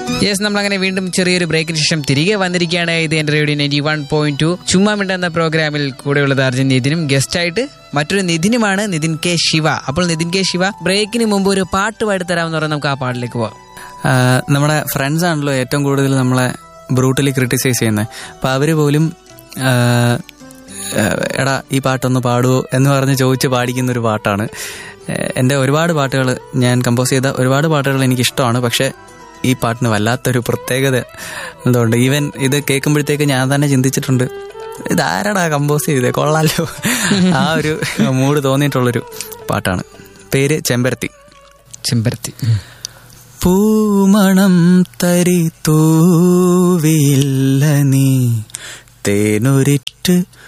yes നമ്മൾ അങ്ങനെ വീണ്ടും ചെറിയൊരു ബ്രേക്കിന് ശേഷം തിരികെ വന്നിരിക്കുകയാണ് ഇത് എന്റെ radio ninety one point two ചുമ്മാ മിണ്ട എന്ന പ്രോഗ്രാമിൽ കൂടെയുള്ളത് അർജുൻ നിതിനും ഗസ്റ്റായിട്ട് മറ്റൊരു നിതിനുമാണ് നിതിൻ കെ ശിവ അപ്പോൾ നിതിൻ കെ ശിവ ബ്രേക്കിന് മുമ്പ് ഒരു പാട്ട് പാടിത്തരാമെന്ന് പറഞ്ഞാൽ നമുക്ക് ആ പാട്ടിലേക്ക് പോവാം ആ, നമ്മുടെ ഫ്രണ്ട്സ് ആണല്ലോ ഏറ്റവും കൂടുതൽ നമ്മളെ ബ്രൂട്ടലി ക്രിട്ടിസൈസ് ചെയ്യുന്നത് അപ്പം അവർ പോലും ആ, ആ, എടാ ഈ പാട്ടൊന്ന് പാടുവോ എന്ന് പറഞ്ഞ് ചോദിച്ച് പാടിക്കുന്ന ഒരു പാട്ടാണ് ഏ, എൻ്റെ ഒരുപാട് പാട്ടുകൾ ഞാൻ കമ്പോസ് ചെയ്ത ഒരുപാട് പാട്ടുകൾ എനിക്ക് ഇഷ്ടമാണ് പക്ഷേ ഈ പാട്ടിന് വല്ലാത്തൊരു പ്രത്യേകത എന്തുകൊണ്ട് ഈവൻ ഇത് കേൾക്കുമ്പോഴത്തേക്ക് ഞാൻ തന്നെ ചിന്തിച്ചിട്ടുണ്ട് ഇതാരടാ കമ്പോസ് ചെയ്തത് കൊള്ളാലോ ആ ഒരു മൂഡ് തോന്നിയിട്ടുള്ളൊരു പാട്ടാണ് പേര് ചെമ്പരത്തി ചെമ്പരത്തി പൂമണം തരി തൂവില്ല നീ തേനൊരിറ്റ്